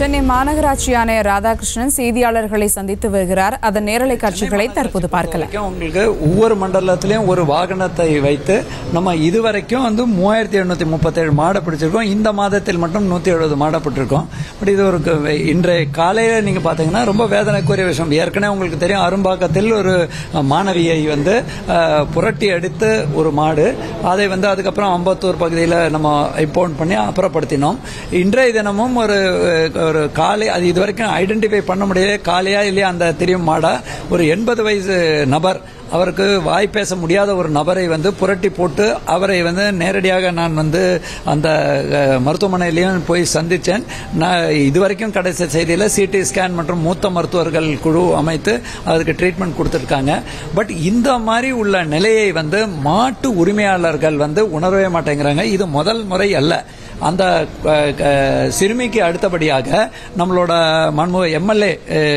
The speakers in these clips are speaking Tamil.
சென்னை மாநகராட்சி ஆணையர் ராதாகிருஷ்ணன் செய்தியாளர்களை சந்தித்து வருகிறார் அதன் நேரலை காட்சிகளை தற்போது பார்க்கலாம் வரைக்கும் உங்களுக்கு ஒவ்வொரு மண்டலத்திலையும் ஒரு வாகனத்தை வைத்து நம்ம இதுவரைக்கும் வந்து மூவாயிரத்தி எழுநூத்தி முப்பத்தேழு மாடை பிடிச்சிருக்கோம் இந்த மாதத்தில் மட்டும் நூத்தி எழுபது மாடை பிடிச்சிருக்கோம் பட் இது ஒரு க- இன்றைய காலையில நீங்க பாத்தீங்கன்னா ரொம்ப வேதனைக்குரிய விஷயம் ஏற்கனவே உங்களுக்கு தெரியும் அரும்பாக்கத்தில் ஒரு மாணவியை வந்து அஹ், புரட்டி அடித்து ஒரு மாடு அதை வந்து அதுக்கப்புறம் அம்பத்தூர் பகுதியில் நம்ம இம்பவுண்ட் பண்ணி அப்புறப்படுத்தினோம் இன்றைய தினமும் ஒரு ஒரு காலை அது இதுவரைக்கும் ஐடென்டிஃபை பண்ண முடியல காலையா இல்லையா அந்த தெரியும் மாடா ஒரு எண்பது வயசு நபர் அவருக்கு வாய் பேச முடியாத ஒரு நபரை வந்து புரட்டி போட்டு அவரை வந்து நேரடியாக நான் வந்து அந்த அஹ், மருத்துவமனையிலையும் போய் சந்திச்சேன் நான் இதுவரைக்கும் கடைசி செய்தியில் சிடி ஸ்கேன் மற்றும் மூத்த மருத்துவர்கள் குழு அமைத்து அதுக்கு ட்ரீட்மெண்ட் கொடுத்துருக்காங்க பட் இந்த மாதிரி உள்ள நிலையை வந்து மாட்டு உரிமையாளர்கள் வந்து உணரவே மாட்டேங்கிறாங்க இது முதல் முறை அல்ல அந்த அஹ், க- சிறுமிக்கு அடுத்தபடியாக நம்மளோட மன்மு எம்எல்ஏ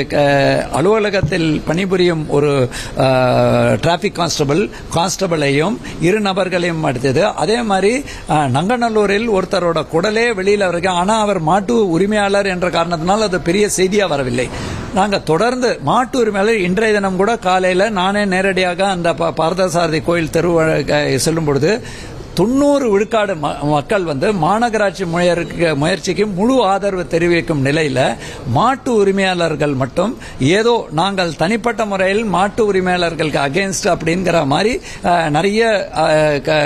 அலுவலகத்தில் பணிபுரியும் ஒரு டிராபிக் கான்ஸ்டபிள் கான்ஸ்டபிளையும் இரு நபர்களையும் அடுத்தது அதே மாதிரி அஹ், நங்கநல்லூரில் ஒருத்தரோட குடலே வெளியில இருக்கு ஆனா அவர் மாட்டு உரிமையாளர் என்ற காரணத்தினால் அது பெரிய செய்தியா வரவில்லை நாங்க தொடர்ந்து மாட்டு உரிமையாளர் இன்றைய தினம் கூட காலையில நானே நேரடியாக அந்த ப- பார்த்தசாரதி கோயில் தெரு வழி- செல்லும் பொழுது தொண்ணூறு விழுக்காடு ம- மக்கள் வந்து மாநகராட்சி முயற்சிக்கு முயற்சிக்கு முழு ஆதரவு தெரிவிக்கும் நிலையில மாட்டு உரிமையாளர்கள் மட்டும் ஏதோ நாங்கள் தனிப்பட்ட முறையில் மாட்டு உரிமையாளர்களுக்கு அகேன்ஸ்ட் அப்படிங்கிற மாதிரி அஹ், நிறைய அஹ், க-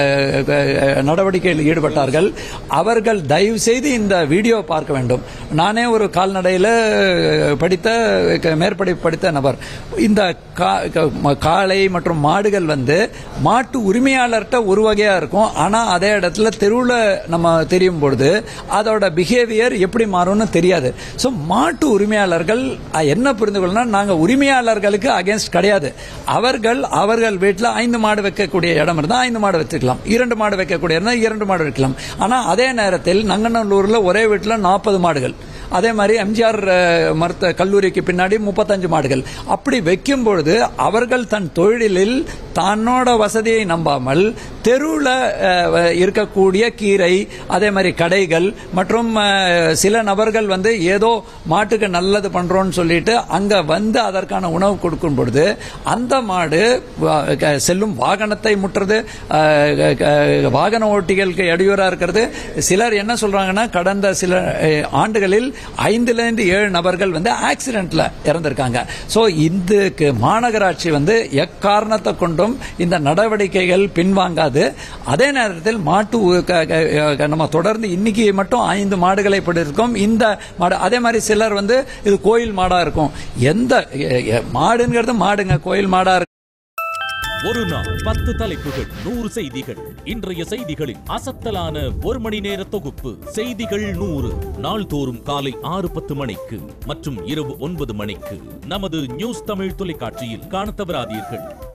க- நடவடிக்கையில் ஈடுபட்டார்கள் அவர்கள் தயவு செய்து இந்த வீடியோ பார்க்க வேண்டும் நானே ஒரு கால்நடையில படித்த க- மேற்படிப்பு படித்த நபர் இந்த கா- க- ம- காளை மற்றும் மாடுகள் வந்து மாட்டு உரிமையாளர்கிட்ட ஒரு வகையா இருக்கும் ஆனா அதே இடத்துல தெருவுல நம்ம தெரியும் பொழுது அதோட பிஹேவியர் எப்படி மாறும்னு தெரியாது சோ மாட்டு உரிமையாளர்கள் அஹ், என்ன புரிந்து கொள்ளணும் நாங்க உரிமையாளர்களுக்கு அகேன்ஸ்ட் கிடையாது அவர்கள் அவர்கள் வீட்டில் ஐந்து மாடு வைக்கக்கூடிய இடம் இருந்தால் ஐந்து மாடு வச்சுக்கலாம் இரண்டு மாடு வைக்கக்கூடிய இருந்தா இரண்டு மாடு வைக்கலாம் ஆனா அதே நேரத்தில் நங்கநல்லூர்ல ஒரே வீட்டில் நாற்பது மாடுகள் அதே மாதிரி எம்ஜிஆர் அஹ், மருத்துவ கல்லூரிக்கு பின்னாடி முப்பத்தஞ்சு மாடுகள் அப்படி வைக்கும் பொழுது அவர்கள் தன் தொழிலில் தன்னோட வசதியை நம்பாமல் தெருவில் இருக்கக்கூடிய கீரை அதே மாதிரி கடைகள் மற்றும் அஹ், சில நபர்கள் வந்து ஏதோ மாட்டுக்கு நல்லது பண்றோம்னு சொல்லிட்டு அங்க வந்து அதற்கான உணவு கொடுக்கும் பொழுது அந்த மாடு வா- க- செல்லும் வாகனத்தை முற்றுறது அஹ், க- க- வாகன ஓட்டிகளுக்கு இடையூறா இருக்கிறது சிலர் என்ன சொல்றாங்கன்னா கடந்த சில அஹ், ஆண்டுகளில் ஐந்துல இருந்து ஏழு நபர்கள் வந்து ஆக்சிடென்ட்ல இறந்திருக்காங்க சோ இதுக்கு மாநகராட்சி வந்து எக்காரணத்தை கொண்டும் இந்த நடவடிக்கைகள் பின்வாங்காது அதே நேரத்தில் மாட்டு உ- க- க- க- நம்ம தொடர்ந்து இன்னைக்கு மட்டும் ஐந்து மாடுகளை படுத்திருக்கோம் இந்த மாடு அதே மாதிரி சிலர் வந்து இது கோயில் மாடா இருக்கும் எந்த எ- எ- மாடுங்கிறது மாடுங்க கோயில் மாடா இருக்கு ஒரு நாள் பத்து தலைப்புகள் நூறு செய்திகள் இன்றைய செய்திகளின் அசத்தலான ஒரு மணி நேர தொகுப்பு செய்திகள் நூறு நாள்தோறும் காலை ஆறு பத்து மணிக்கு மற்றும் இரவு ஒன்பது மணிக்கு நமது நியூஸ் தமிழ் தொலைக்காட்சியில் காணத் தவறாதீர்கள்